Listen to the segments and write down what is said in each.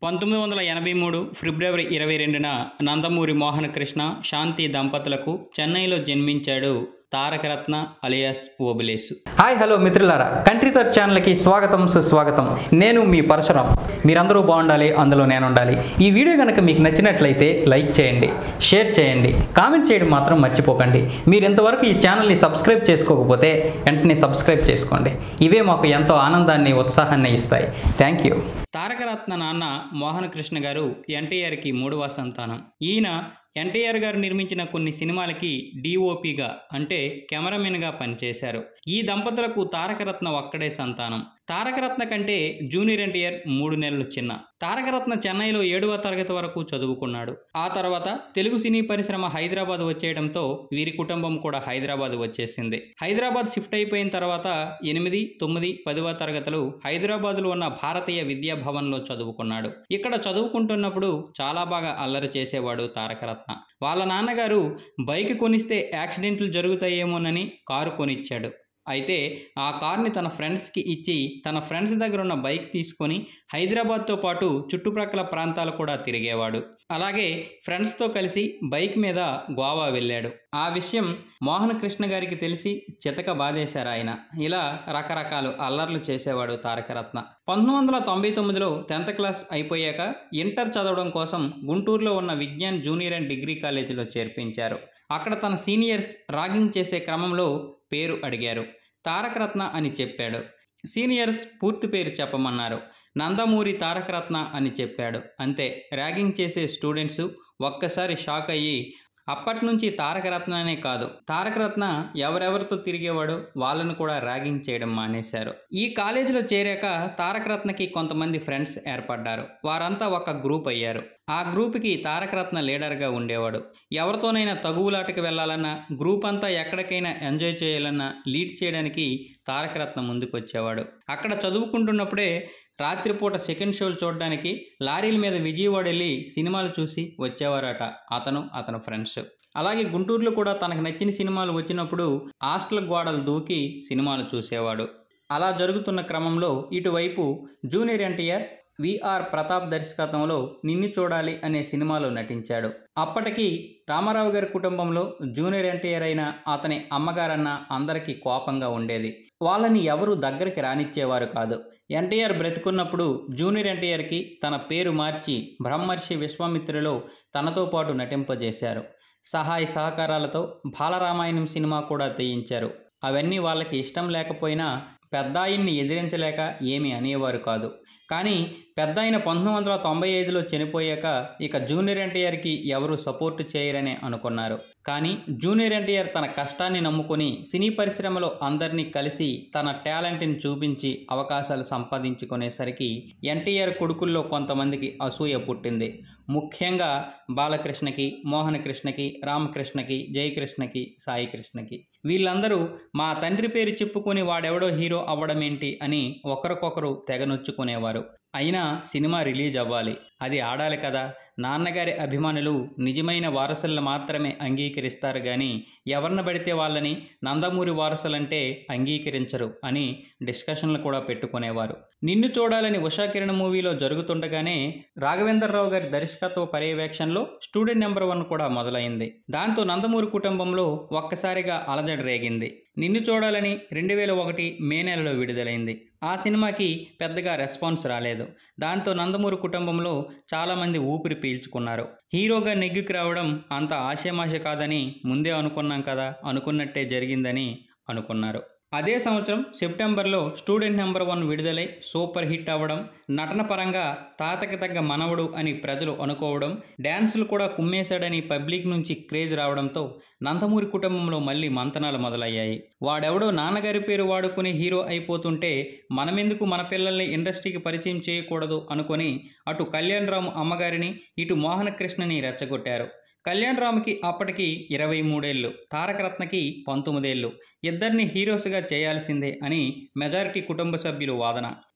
పంతొమ్మిది వందల ఎనభై మూడు ఫిబ్రవరి ఇరవై రెండున నందమూరి మోహన కృష్ణ శాంతి దంపతులకు చెన్నైలో జన్మించాడు Tarakaratna alias Obulesu hi hello మిత్రులారా కంట్రీ థర్డ్ ఛానల్కి స్వాగతం సుస్వాగతం నేను మీ పరశురాం మీరందరూ బాగుండాలి అందులో నేను ఉండాలి ఈ వీడియో కనుక మీకు నచ్చినట్లయితే లైక్ చేయండి షేర్ చేయండి కామెంట్ చేయడం మాత్రం మర్చిపోకండి మీరు ఇంతవరకు ఈ ఛానల్ని సబ్స్క్రైబ్ చేసుకోకపోతే వెంటనే సబ్స్క్రైబ్ చేసుకోండి ఇవే మాకు ఎంతో ఆనందాన్ని ఉత్సాహాన్ని ఇస్తాయి థ్యాంక్ యూ తారకరత్న నాన్న మోహన కృష్ణ గారు ఎన్టీఆర్కి మూడవ సంతానం ఈయన ఎన్టీఆర్ గారు నిర్మించిన కొన్ని సినిమాలకి డిఓపిగా అంటే కెమెరామెన్గా పనిచేశారు ఈ దంపతులకు తారకరత్న ఒక్కడే సంతానం తారకరత్న కంటే జూనియర్ ఎన్టీఆర్ మూడు నెలలు చిన్న తారకరత్న చెన్నైలో ఏడవ తరగతి వరకు చదువుకున్నాడు ఆ తర్వాత తెలుగు సినీ పరిశ్రమ హైదరాబాద్ వచ్చేయడంతో వీరి కుటుంబం కూడా హైదరాబాద్ వచ్చేసింది హైదరాబాద్ షిఫ్ట్ అయిపోయిన తర్వాత ఎనిమిది తొమ్మిది పదవ తరగతులు హైదరాబాద్లో ఉన్న భారతీయ విద్యా భవన్లో చదువుకున్నాడు ఇక్కడ చదువుకుంటున్నప్పుడు చాలా బాగా అల్లరి చేసేవాడు తారకరత్న వాళ్ళ నాన్నగారు బైక్ కొనిస్తే యాక్సిడెంట్లు జరుగుతాయేమోనని కారు కొనిచ్చాడు అయితే ఆ కార్ని తన ఫ్రెండ్స్కి ఇచ్చి తన ఫ్రెండ్స్ దగ్గర ఉన్న బైక్ తీసుకొని హైదరాబాద్తో పాటు చుట్టుప్రక్కల ప్రాంతాలు కూడా తిరిగేవాడు అలాగే ఫ్రెండ్స్తో కలిసి బైక్ మీద గోవా వెళ్ళాడు ఆ విషయం మోహన్ కృష్ణ గారికి తెలిసి చితక బాధేశారు ఆయన ఇలా రకరకాల అల్లర్లు చేసేవాడు తారకరత్న పంతొమ్మిది వందల తొంభై తొమ్మిదిలో టెన్త్ క్లాస్ అయిపోయాక ఇంటర్ చదవడం కోసం గుంటూరులో ఉన్న విజ్ఞాన్ జూనియర్ అండ్ డిగ్రీ కాలేజీలో చేర్పించారు అక్కడ తన సీనియర్స్ రాగింగ్ చేసే క్రమంలో పేరు అడిగారు తారకరత్న అని చెప్పాడు సీనియర్స్ పూర్తి పేరు చెప్పమన్నారు నందమూరి తారకరత్న అని చెప్పాడు అంతే ర్యాగింగ్ చేసే స్టూడెంట్స్ ఒక్కసారి షాక్ అయ్యి అప్పటి నుంచి తారకరత్ననే కాదు తారకరత్న ఎవరెవరితో తిరిగేవాడో వాళ్ళను కూడా ర్యాగింగ్ చేయడం మానేశారు ఈ కాలేజీలో చేరాక తారకరత్నకి కొంతమంది ఫ్రెండ్స్ ఏర్పడ్డారు వారంతా ఒక గ్రూప్ అయ్యారు ఆ గ్రూప్కి తారకరత్న లీడర్గా ఉండేవాడు ఎవరితోనైనా తగువులాటకి వెళ్ళాలన్నా గ్రూప్ అంతా ఎక్కడికైనా ఎంజాయ్ చేయాలన్నా లీడ్ చేయడానికి తారకరత్న ముందుకొచ్చేవాడు అక్కడ చదువుకుంటున్నప్పుడే రాత్రిపూట సెకండ్ షోలు చూడడానికి లారీల మీద విజయవాడ వెళ్ళి సినిమాలు చూసి వచ్చేవారట అతను అతని ఫ్రెండ్స్ అలాగే గుంటూరులో కూడా తనకు నచ్చిన సినిమాలు వచ్చినప్పుడు హాస్టల్ గోడలు దూకి సినిమాలు చూసేవాడు అలా జరుగుతున్న క్రమంలో ఇటువైపు జూనియర్ ఎన్టీఆర్ విఆర్ ప్రతాప్ దర్శకత్వంలో నిన్ను చూడాలి అనే సినిమాలో నటించాడు అప్పటికి రామారావు గారి కుటుంబంలో జూనియర్ ఎన్టీఆర్ అయిన అతని అమ్మగారన్న అందరికీ కోపంగా ఉండేది వాళ్ళని ఎవరు దగ్గరికి రానిచ్చేవారు కాదు ఎన్టీఆర్ బ్రతుకున్నప్పుడు జూనియర్ ఎన్టీఆర్కి తన పేరు మార్చి బ్రహ్మర్షి విశ్వామిత్రులో తనతో పాటు నటింపజేశారు సహాయ సహకారాలతో బాలరామాయణం సినిమా కూడా తీయించారు అవన్నీ వాళ్ళకి ఇష్టం లేకపోయినా పెద్దాయిన్ని ఎదిరించలేక ఏమీ అనేవారు కాదు కానీ పెద్ద ఆయన పంతొమ్మిది వందల తొంభై ఐదులో చనిపోయాక ఇక జూనియర్ ఎన్టీఆర్కి ఎవరు సపోర్ట్ చేయరని అనుకున్నారు కానీ జూనియర్ ఎన్టీఆర్ తన కష్టాన్ని నమ్ముకొని సినీ పరిశ్రమలో అందరినీ కలిసి తన టాలెంట్ని చూపించి అవకాశాలు సంపాదించుకునేసరికి ఎన్టీఆర్ కొడుకుల్లో కొంతమందికి అసూయ పుట్టింది ముఖ్యంగా బాలకృష్ణకి మోహన కృష్ణకి రామకృష్ణకి జయకృష్ణకి సాయి కృష్ణకి వీళ్ళందరూ మా తండ్రి పేరు చెప్పుకొని వాడెవడో హీరో అవ్వడమేంటి అని ఒకరికొకరు తెగనొచ్చుకునేవారు అయినా సినిమా రిలీజ్ అవ్వాలి అది ఆడాలి కదా నాన్నగారి అభిమానులు నిజమైన వారసులను మాత్రమే అంగీకరిస్తారు కానీ ఎవరిని పడితే వాళ్ళని నందమూరి వారసులంటే అంగీకరించరు అని డిస్కషన్లు కూడా పెట్టుకునేవారు నిన్ను చూడాలని ఉషాకిరణ్ మూవీలో జరుగుతుండగానే రాఘవేంద్రరావు గారి దర్శకత్వ పర్యవేక్షణలో స్టూడెంట్ నెంబర్ వన్ కూడా మొదలైంది దాంతో నందమూరి కుటుంబంలో ఒక్కసారిగా అలజడి రేగింది నిన్ను చూడాలని రెండు వేల ఒకటి మే నెలలో విడుదలైంది ఆ సినిమాకి పెద్దగా రెస్పాన్స్ రాలేదు దాంతో నందమూరి కుటుంబంలో చాలామంది ఊపిరి పీల్చుకున్నారు హీరోగా నెగ్గుకు రావడం అంత ఆశమాష కాదని ముందే అనుకున్నాం కదా అనుకున్నట్టే జరిగిందని అనుకున్నారు అదే సంవత్సరం సెప్టెంబర్లో స్టూడెంట్ నెంబర్ వన్ విడుదలై సూపర్ హిట్ అవ్వడం నటన పరంగా తాతకి తగ్గ మనవడు అని ప్రజలు అనుకోవడం డ్యాన్సులు కూడా కుమ్మేశాడని పబ్లిక్ నుంచి క్రేజ్ రావడంతో నందమూరి కుటుంబంలో మళ్ళీ మంతనాలు మొదలయ్యాయి వాడెవడో నాన్నగారి పేరు వాడుకుని హీరో అయిపోతుంటే మనమెందుకు మన పిల్లల్ని ఇండస్ట్రీకి పరిచయం చేయకూడదు అనుకొని అటు కళ్యాణ్ రాము అమ్మగారిని ఇటు మోహన కృష్ణని రెచ్చగొట్టారు కళ్యాణ్ రామ్కి అప్పటికి ఇరవై మూడేళ్ళు తారకరత్నకి పంతొమ్మిదేళ్ళు ఇద్దరిని హీరోస్గా చేయాల్సిందే అని మెజారిటీ కుటుంబ సభ్యులు వాదన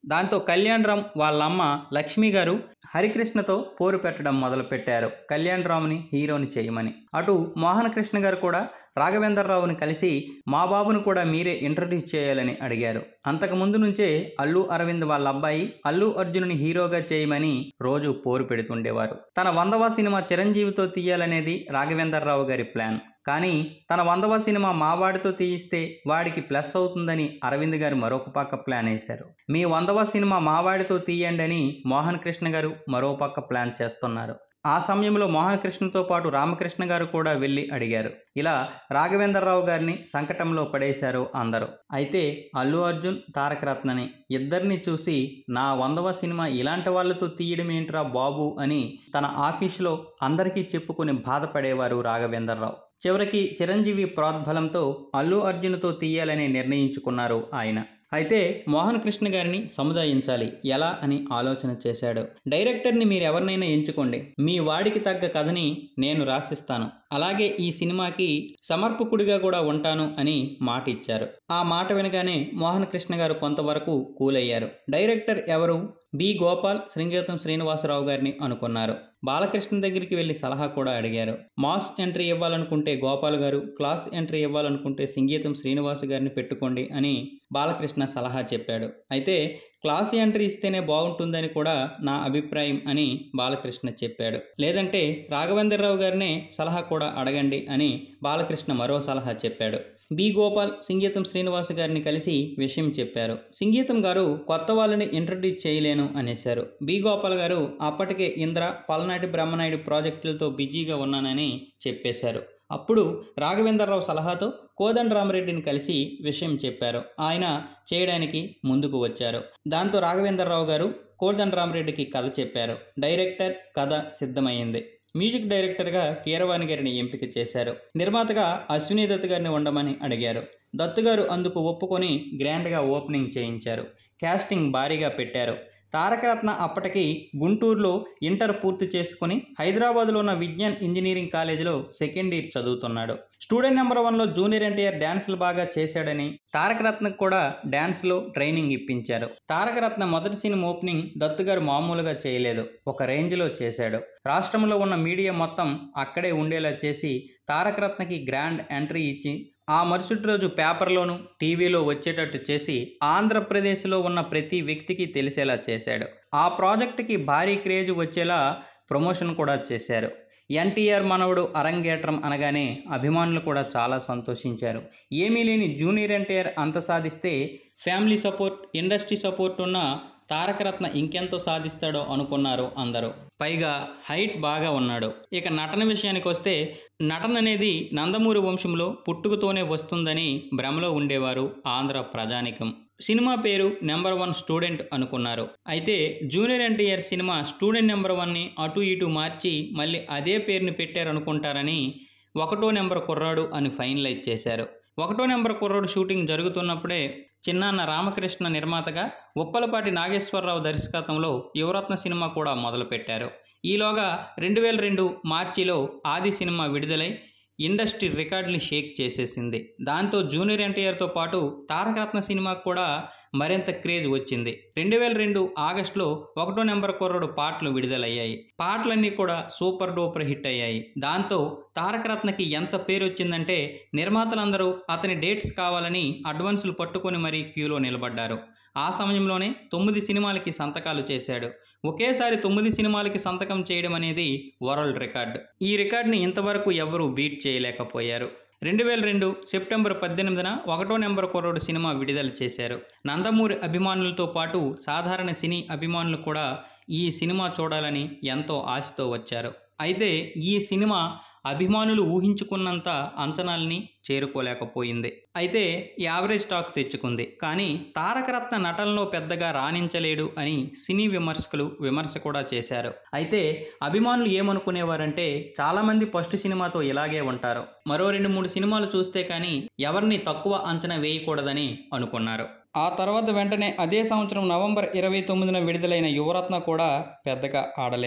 దాంతో కళ్యాణ్ రామ్ వాళ్ళమ్మ లక్ష్మి గారు హరికృష్ణతో పోరు పెట్టడం మొదలుపెట్టారు కళ్యాణ్ రామ్ని హీరోని చేయమని అటు మోహన్ కృష్ణ గారు కూడా రాఘవేంద్రరావుని కలిసి మా బాబును కూడా మీరే ఇంట్రడ్యూస్ చేయాలని అడిగారు అంతకు ముందు నుంచే అల్లు అరవింద్ వాళ్ళ అబ్బాయి అల్లు అర్జునుని హీరోగా చేయమని రోజు పోరు పెడుతుండేవారు తన వందవ సినిమా చిరంజీవితో తీయాలనేది రాఘవేంద్రరావు గారి ప్లాన్ కానీ తన వందవ సినిమా మావాడితో తీయిస్తే వాడికి ప్లస్ అవుతుందని అరవింద్ గారు మరొక పక్క ప్లాన్ వేశారు మీ వందవ సినిమా మావాడితో తీయండి అని మోహన్ కృష్ణ గారు మరో పక్క ప్లాన్ చేస్తున్నారు ఆ సమయంలో మోహన్ కృష్ణతో పాటు రామకృష్ణ గారు కూడా వెళ్ళి అడిగారు ఇలా రాఘవేంద్రరావు గారిని సంకటంలో పడేశారు అందరూ అయితే అల్లు అర్జున్ తారక రత్నని ఇద్దరిని చూసి నా వందవ సినిమా ఇలాంటి వాళ్ళతో తీయడం ఏంట్రా బాబు అని తన ఆఫీసులో అందరికీ చెప్పుకుని బాధపడేవారు రాఘవేంద్రరావు చివరికి చిరంజీవి ప్రోద్బలంతో అల్లు అర్జున్తో తీయాలని నిర్ణయించుకున్నారు ఆయన అయితే మోహన్ కృష్ణ గారిని సముదాయించాలి ఎలా అని ఆలోచన చేశాడు డైరెక్టర్ని మీరు ఎవరినైనా ఎంచుకోండి మీ వాడికి తగ్గ కథని నేను రాసిస్తాను అలాగే ఈ సినిమాకి సమర్పకుడిగా కూడా ఉంటాను అని మాట ఇచ్చారు ఆ మాట వినగానే మోహన్ కృష్ణ గారు కొంతవరకు కూలయ్యారు డైరెక్టర్ ఎవరు బి గోపాల్ శృంగేతం శ్రీనివాసరావు గారిని అనుకున్నారు బాలకృష్ణ దగ్గరికి వెళ్ళి సలహా కూడా అడిగారు మాస్ ఎంట్రీ ఇవ్వాలనుకుంటే గోపాల్ గారు క్లాస్ ఎంట్రీ ఇవ్వాలనుకుంటే సంగీతం శ్రీనివాస్ గారిని పెట్టుకోండి అని బాలకృష్ణ సలహా చెప్పాడు అయితే క్లాస్ ఎంట్రీ ఇస్తేనే బాగుంటుందని కూడా నా అభిప్రాయం అని బాలకృష్ణ చెప్పాడు లేదంటే రాఘవేంద్రరావు గారినే సలహా కూడా అడగండి అని బాలకృష్ణ మరో సలహా చెప్పాడు బి గోపాల్ సంగీతం శ్రీనివాస్ గారిని కలిసి విషయం చెప్పారు సంగీతం గారు కొత్త వాళ్ళని ఇంట్రడ్యూస్ చేయలేను అనేశారు బి గోపాల్ గారు అప్పటికే ఇంద్ర పల్నాటి బ్రహ్మనాయుడు ప్రాజెక్టులతో బిజీగా ఉన్నానని చెప్పేశారు అప్పుడు రాఘవేంద్రరావు సలహాతో కోదండరామరెడ్డిని కలిసి విషయం చెప్పారు ఆయన చేయడానికి ముందుకు వచ్చారు దాంతో రాఘవేంద్రరావు గారు కోదండరామరెడ్డికి కథ చెప్పారు డైరెక్టర్ కథ సిద్ధమైంది మ్యూజిక్ డైరెక్టర్గా కీరవాణి గారిని ఎంపిక చేశారు నిర్మాతగా అశ్విని దత్ గారిని ఉండమని అడిగారు దత్తు గారు అందుకు ఒప్పుకొని గ్రాండ్గా ఓపెనింగ్ చేయించారు క్యాస్టింగ్ భారీగా పెట్టారు తారకరత్న అప్పటికి గుంటూరులో ఇంటర్ పూర్తి చేసుకుని హైదరాబాద్లో ఉన్న విజ్ఞాన్ ఇంజనీరింగ్ కాలేజీలో సెకండ్ ఇయర్ చదువుతున్నాడు స్టూడెంట్ నెంబర్ వన్లో జూనియర్ ఎన్టీఆర్ డ్యాన్సులు బాగా చేశాడని తారకరత్నకు కూడా డ్యాన్స్లో ట్రైనింగ్ ఇప్పించారు తారకరత్న మొదటి సినిమా ఓపెనింగ్ దత్తుగారు మామూలుగా చేయలేదు ఒక రేంజ్లో చేశాడు రాష్ట్రంలో ఉన్న మీడియా మొత్తం అక్కడే ఉండేలా చేసి తారకరత్నకి గ్రాండ్ ఎంట్రీ ఇచ్చి ఆ మరుసటి రోజు పేపర్లోను టీవీలో వచ్చేటట్టు చేసి ఆంధ్రప్రదేశ్లో ఉన్న ప్రతి వ్యక్తికి తెలిసేలా చేశాడు ఆ ప్రాజెక్టుకి భారీ క్రేజ్ వచ్చేలా ప్రమోషన్ కూడా చేశారు ఎన్టీఆర్ మనవడు అరంగేట్రం అనగానే అభిమానులు కూడా చాలా సంతోషించారు ఏమీ లేని జూనియర్ ఎన్టీఆర్ అంత సాధిస్తే ఫ్యామిలీ సపోర్ట్ ఇండస్ట్రీ సపోర్ట్ ఉన్న తారకరత్న ఇంకెంతో సాధిస్తాడో అనుకున్నారు అందరూ పైగా హైట్ బాగా ఉన్నాడు ఇక నటన విషయానికి వస్తే నటన అనేది నందమూరి వంశంలో పుట్టుకతోనే వస్తుందని భ్రమలో ఉండేవారు ఆంధ్ర ప్రజానికం సినిమా పేరు నెంబర్ వన్ స్టూడెంట్ అనుకున్నారు అయితే junior NTR cinema student number వన్ని అటు ఇటు మార్చి మళ్ళీ అదే పేరుని పెట్టారనుకుంటారని ఒకటో నెంబర్ కుర్రాడు అని ఫైనలైజ్ చేశారు ఒకటో నెంబర్ కుర్రాడు షూటింగ్ జరుగుతున్నప్పుడే చిన్నాన్న రామకృష్ణ నిర్మాతగా ఉప్పలపాటి నాగేశ్వరరావు దర్శకత్వంలో యువరత్న సినిమా కూడా మొదలుపెట్టారు ఈలోగా రెండు వేల రెండు మార్చిలో ఆది సినిమా విడుదలై ఇండస్ట్రీ రికార్డుని షేక్ చేసేసింది దాంతో జూనియర్ ఎన్టీఆర్తో పాటు తారకరత్న సినిమాకు కూడా మరింత క్రేజ్ వచ్చింది రెండు వేల రెండు ఆగస్టులో ఒకటో నెంబర్ కుర్రడు పాటలు విడుదలయ్యాయి పాటలన్నీ కూడా సూపర్ డూపర్ హిట్ అయ్యాయి దాంతో తారకరత్నకి ఎంత పేరు వచ్చిందంటే నిర్మాతలందరూ అతని డేట్స్ కావాలని అడ్వాన్సులు పట్టుకొని మరీ క్యూలో నిలబడ్డారు ఆ సమయంలోనే తొమ్మిది సినిమాలకి సంతకాలు చేశాడు ఒకేసారి తొమ్మిది సినిమాలకి సంతకం చేయడం అనేది వరల్డ్ రికార్డ్ ఈ రికార్డ్ని ఇంతవరకు ఎవరూ బీట్ చేయలేకపోయారు రెండు వేల రెండు సెప్టెంబర్ పద్దెనిమిదిన ఒకటో నెంబర్ కుర్రోడు సినిమా విడుదల చేశారు నందమూరి అభిమానులతో పాటు సాధారణ సినీ అభిమానులు కూడా ఈ సినిమా చూడాలని ఎంతో ఆశతో వచ్చారు అయితే ఈ సినిమా అభిమానులు ఊహించుకున్నంత అంచనాల్ని చేరుకోలేకపోయింది అయితే యావరేజ్ టాక్ తెచ్చుకుంది కానీ తారకరత్న నటనలో పెద్దగా రాణించలేడు అని సినీ విమర్శకులు విమర్శ కూడా చేశారు అయితే అభిమానులు ఏమనుకునేవారంటే చాలామంది ఫస్ట్ సినిమాతో ఇలాగే ఉంటారు మరో రెండు మూడు సినిమాలు చూస్తే కానీ ఎవరిని తక్కువ అంచనా వేయకూడదని అనుకున్నారు ఆ తర్వాత వెంటనే అదే సంవత్సరం నవంబర్ ఇరవై తొమ్మిదిన విడుదలైన యువరత్న కూడా పెద్దగా ఆడలేదు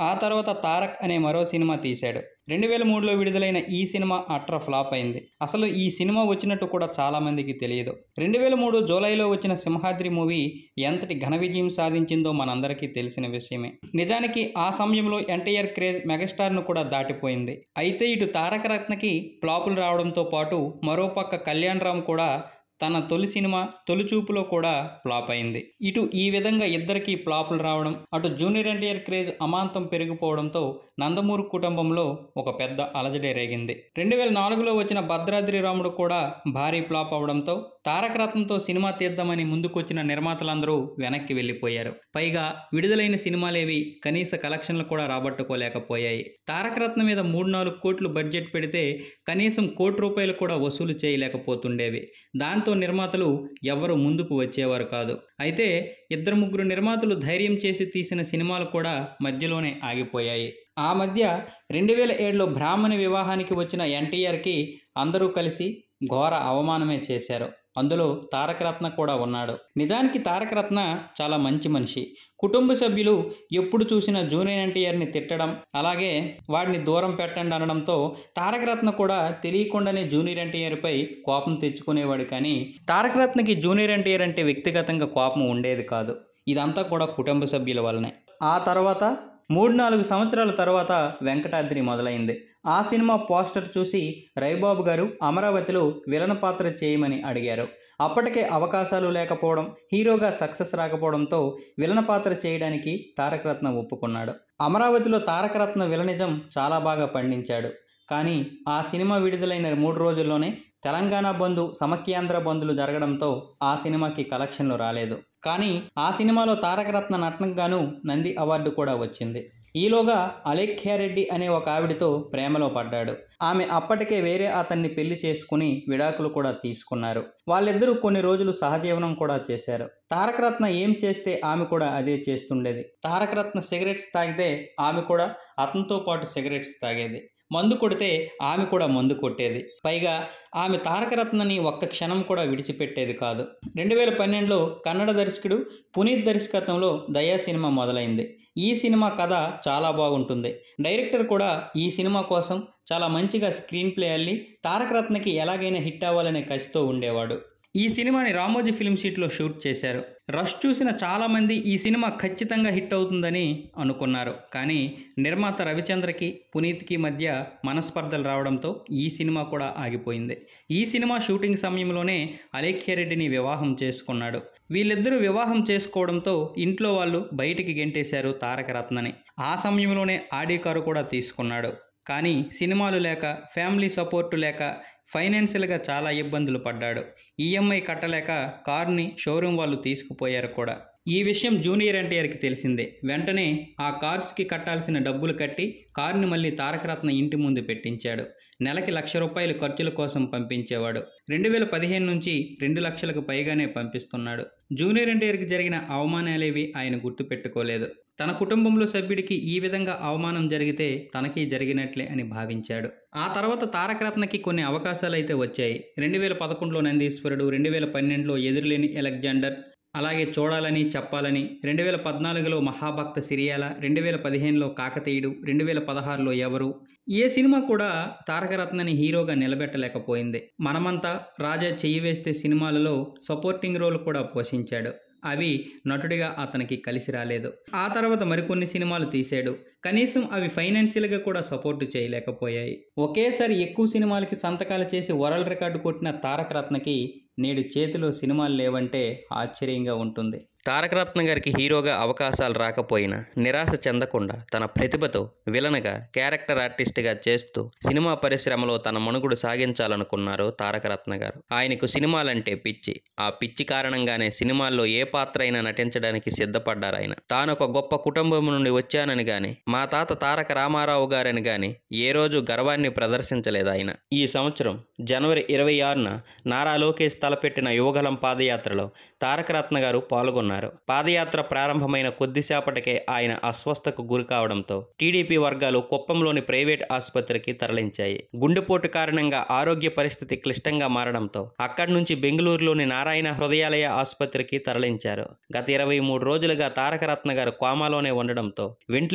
ఆ తర్వాత తారక్ అనే మరో సినిమా తీశాడు రెండు వేల మూడులో విడుదలైన ఈ సినిమా అట్ర ఫ్లాప్ అయింది అసలు ఈ సినిమా వచ్చినట్టు కూడా చాలా మందికి తెలియదు రెండు వేల మూడు జూలైలో వచ్చిన సింహాద్రి మూవీ ఎంతటి ఘన విజయం సాధించిందో మనందరికీ తెలిసిన విషయమే నిజానికి ఆ సమయంలో ఎన్టీఆర్ క్రేజ్ మెగాస్టార్ను కూడా దాటిపోయింది అయితే ఇటు తారక రత్నకి ఫ్లాపులు రావడంతో పాటు మరోపక్క కళ్యాణ్ రామ్ కూడా తన తొలి సినిమా తొలి చూపులో కూడా ఫ్లాప్ అయింది ఇటు ఈ విధంగా ఇద్దరికి ఫ్లాపులు రావడం అటు జూనియర్ ఎన్టీఆర్ క్రేజ్ అమాంతం పెరిగిపోవడంతో నందమూరి కుటుంబంలో ఒక పెద్ద అలజడే రేగింది రెండు వేల నాలుగులో వచ్చిన భద్రాద్రి రాముడు కూడా భారీ ఫ్లాప్ అవడంతో తారక రత్నంతో సినిమా తీద్దామని ముందుకొచ్చిన నిర్మాతలందరూ వెనక్కి వెళ్ళిపోయారు పైగా విడుదలైన సినిమాలేవి కనీస కలెక్షన్లు కూడా రాబట్టుకోలేకపోయాయి తారక రత్నం మీద మూడు నాలుగు కోట్లు బడ్జెట్ పెడితే కనీసం కోటి రూపాయలు కూడా వసూలు చేయలేకపోతుండేవి దాంతో నిర్మాతలు ఎవ్వరు ముందుకు వచ్చేవారు కాదు అయితే ఇద్దరు ముగ్గురు నిర్మాతలు ధైర్యం చేసి తీసిన సినిమాలు కూడా మధ్యలోనే ఆగిపోయాయి ఆ మధ్య రెండు వేల ఏడులో బ్రాహ్మణి వివాహానికి వచ్చిన ఎన్టీఆర్కి అందరూ కలిసి ఘోర అవమానమే చేశారు అందులో తారకరత్న కూడా ఉన్నాడు నిజానికి తారకరత్న చాలా మంచి మనిషి కుటుంబ సభ్యులు ఎప్పుడు చూసినా జూనియర్ ఎన్టీఆర్ని తిట్టడం అలాగే వాడిని దూరం పెట్టండి అనడంతో తారకరత్న కూడా తెలియకుండానే జూనియర్ ఎన్టీఆర్పై కోపం తెచ్చుకునేవాడు కానీ తారకరత్నకి జూనియర్ ఎన్టీఆర్ అంటే వ్యక్తిగతంగా కోపం ఉండేది కాదు ఇదంతా కూడా కుటుంబ సభ్యుల వల్లనే ఆ తర్వాత మూడు నాలుగు సంవత్సరాల తర్వాత వెంకటాద్రి మొదలైంది ఆ సినిమా పోస్టర్ చూసి రైబాబు గారు అమరావతిలో విలన పాత్ర చేయమని అడిగారు అప్పటికే అవకాశాలు లేకపోవడం హీరోగా సక్సెస్ రాకపోవడంతో విలన పాత్ర చేయడానికి తారకరత్న ఒప్పుకున్నాడు అమరావతిలో తారకరత్న విలనిజం చాలా బాగా పండించాడు కానీ ఆ సినిమా విడుదలైన మూడు రోజుల్లోనే తెలంగాణ బంధు సమైక్యాంధ్ర బంధులు జరగడంతో ఆ సినిమాకి కలెక్షన్లు రాలేదు కానీ ఆ సినిమాలో తారకరత్న నటనకు గాను నంది అవార్డు కూడా వచ్చింది ఈలోగా అలేఖ్యారెడ్డి అనే ఒక ఆవిడతో ప్రేమలో పడ్డాడు ఆమె అప్పటికే వేరే అతన్ని పెళ్లి చేసుకుని విడాకులు కూడా తీసుకున్నారు వాళ్ళిద్దరూ కొన్ని రోజులు సహజీవనం కూడా చేశారు తారకరత్న ఏం చేస్తే ఆమె కూడా అదే చేస్తుండేది తారకరత్న సిగరెట్స్ తాగితే ఆమె కూడా అతనితో పాటు సిగరెట్స్ తాగేది మందు కొడితే ఆమె కూడా మందు కొట్టేది పైగా ఆమె తారకరత్నని ఒక్క క్షణం కూడా విడిచిపెట్టేది కాదు రెండు వేల పన్నెండులో కన్నడ దర్శకుడు పునీత్ దర్శకత్వంలో దయా సినిమా మొదలైంది ఈ సినిమా కథ చాలా బాగుంటుంది డైరెక్టర్ కూడా ఈ సినిమా కోసం చాలా మంచిగా స్క్రీన్ ప్లే అల్లి తారకరత్నకి ఎలాగైనా హిట్ అవ్వాలనే కసితో ఉండేవాడు ఈ సినిమాని రామోజీ ఫిల్మ్ సిటీలో షూట్ చేశారు రష్ చూసిన చాలామంది ఈ సినిమా ఖచ్చితంగా హిట్ అవుతుందని అనుకున్నారు కానీ నిర్మాత రవిచంద్రకి పునీత్కి మధ్య మనస్పర్ధలు రావడంతో ఈ సినిమా కూడా ఆగిపోయింది ఈ సినిమా షూటింగ్ సమయంలోనే అలేఖ్యారెడ్డిని వివాహం చేసుకున్నాడు వీళ్ళిద్దరూ వివాహం చేసుకోవడంతో ఇంట్లో వాళ్ళు బయటికి గెంటేశారు తారకరత్నని ఆ సమయంలోనే ఆడి కారు కూడా తీసుకున్నాడు కానీ సినిమాలు లేక ఫ్యామిలీ సపోర్టు లేక ఫైనాన్షియల్గా చాలా ఇబ్బందులు పడ్డాడు ఈఎంఐ కట్టలేక కారుని షోరూమ్ వాళ్ళు తీసుకుపోయారు కూడా ఈ విషయం జూనియర్ ఎన్టీఆర్కి తెలిసిందే వెంటనే ఆ కార్స్కి కట్టాల్సిన డబ్బులు కట్టి కారుని మళ్ళీ తారకరత్న ఇంటి ముందు పెట్టించాడు నెలకి లక్ష రూపాయలు ఖర్చుల కోసం పంపించేవాడు రెండు వేల పదిహేను నుంచి రెండు లక్షలకు పైగానే పంపిస్తున్నాడు జూనియర్ ఎన్టీఆర్కి జరిగిన అవమానాలేవి ఆయన గుర్తుపెట్టుకోలేదు తన కుటుంబంలో సభ్యుడికి ఈ విధంగా అవమానం జరిగితే తనకి జరిగినట్లే అని భావించాడు ఆ తర్వాత తారకరత్నకి కొన్ని అవకాశాలు అయితే వచ్చాయి రెండు వేల పదకొండులో నందీశ్వరుడు రెండు వేల పన్నెండులో ఎదురులేని అలెగ్జాండర్ అలాగే చూడాలని చెప్పాలని రెండు వేల పద్నాలుగులో మహాభక్త సిరియాల రెండు వేల పదిహేనులో కాకతీయుడు రెండు వేల పదహారులో ఎవరు ఏ సినిమా కూడా తారకరత్నని హీరోగా నిలబెట్టలేకపోయింది మనమంతా రాజా చెయ్యి వేస్తే సినిమాలలో సపోర్టింగ్ రోల్ కూడా పోషించాడు అవి నటుడిగా అతనికి కలిసి రాలేదు ఆ తర్వాత మరికొన్ని సినిమాలు తీశాడు కనీసం అవి ఫైనాన్షియల్గా కూడా సపోర్ట్ చేయలేకపోయాయి ఒకేసారి ఎక్కువ సినిమాలకి సంతకాలు చేసి వరల్డ్ రికార్డు కొట్టిన తారకరత్నకి నేడు చేతిలో సినిమాలు లేవంటే ఆశ్చర్యంగా ఉంటుంది తారకరత్న గారికి హీరోగా అవకాశాలు రాకపోయినా నిరాశ చెందకుండా తన ప్రతిభతో విలనగా క్యారెక్టర్ ఆర్టిస్ట్గా చేస్తూ సినిమా పరిశ్రమలో తన మనుగుడు సాగించాలనుకున్నారు తారకరత్న గారు ఆయనకు సినిమాలంటే పిచ్చి ఆ పిచ్చి కారణంగానే సినిమాల్లో ఏ పాత్ర అయినా నటించడానికి సిద్ధపడ్డారు ఆయన తాను ఒక గొప్ప కుటుంబం నుండి వచ్చానని గాని మా తాత తారక రామారావు గారని గాని ఏ రోజు గర్వాన్ని ప్రదర్శించలేదు ఆయన ఈ సంవత్సరం జనవరి ఇరవై ఆరున నారా లోకేష్ తలపెట్టిన యువగలం పాదయాత్రలో తారకరత్న గారు పాల్గొన్నారు పాదయాత్ర ప్రారంభమైన కొద్దిసేపటికే ఆయన అస్వస్థకు గురి కావడంతో టీడీపీ వర్గాలు కుప్పంలోని ప్రైవేట్ ఆసుపత్రికి తరలించాయి గుండెపోటు కారణంగా ఆరోగ్య పరిస్థితి క్లిష్టంగా మారడంతో అక్కడి నుంచి బెంగళూరులోని నారాయణ హృదయాలయ ఆసుపత్రికి తరలించారు గత ఇరవై మూడు రోజులుగా తారకరత్న గారు కోమాలోనే ఉండడంతో వెంటిలేటర్ సహాయం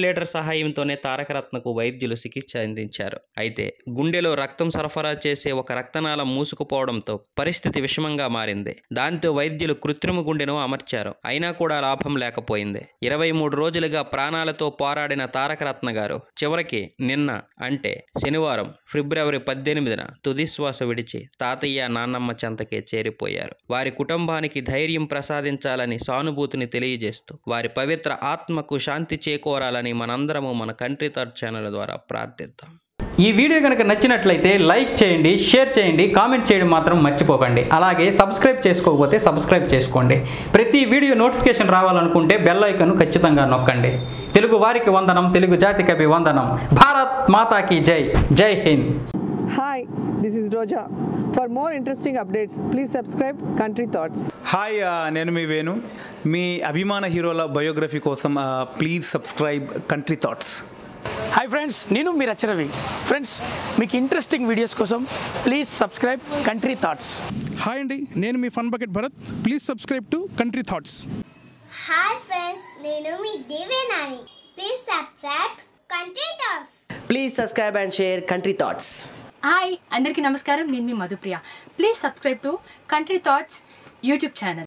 సహాయంతోనే తారకరత్నకు వైద్యులు చికిత్స అందించారు అయితే గుండెలో రక్తం సరఫరా చేసే ఒక రక్తనాళం మూసుకుపోవడంతో పరిస్థితి విషమంగా మారింది దాంతో వైద్యులు కృత్రిమ గుండెను అమర్చారు అయినా కూడా లాభం లేకపోయింది ఇరవై మూడు రోజులుగా ప్రాణాలతో పోరాడిన తారకరత్న గారు చివరికి నిన్న అంటే శనివారం ఫిబ్రవరి పద్దెనిమిదిన తుదిశ్వాస విడిచి తాతయ్య నాన్నమ్మ చెంతకే చేరిపోయారు వారి కుటుంబానికి ధైర్యం ప్రసాదించాలని సానుభూతిని తెలియజేస్తూ వారి పవిత్ర ఆత్మకు శాంతి చేకూరాలని మనందరము మన కంట్రీ థర్డ్ ఛానల్ ద్వారా ప్రార్థిద్దాం ఈ వీడియో కనుక నచ్చినట్లయితే లైక్ చేయండి షేర్ చేయండి కామెంట్ చేయడం మాత్రం మర్చిపోకండి అలాగే సబ్స్క్రైబ్ చేసుకోకపోతే సబ్స్క్రైబ్ చేసుకోండి ప్రతి వీడియో నోటిఫికేషన్ రావాలనుకుంటే బెల్ ఐకన్ ఖచ్చితంగా నొక్కండి తెలుగు వారికి వందనం తెలుగు జాతికి వందనం భారత్ మాతాకి జై జై Hind Hi, this is Roja. For more interesting updates, please subscribe Country Thoughts. Hi ఆ, నేను మీ వేణు మీ అభిమాన హీరోల బయోగ్రఫీ కోసం ఆ, please subscribe country thoughts hi friends నేను మీ రచరవి ఫ్రెండ్స్ మీకు ఇంట్రెస్టింగ్ వీడియోస్ కోసం please subscribe country thoughts hi అండి నేను మీ fun bucket Bharat please subscribe to country thoughts hi friends నేను మీ Devenani please subscribe country thoughts Please subscribe and share Country Thoughts. Hi అందరికీ నమస్కారం నేను మీ Madhupriya please subscribe to country thoughts YouTube channel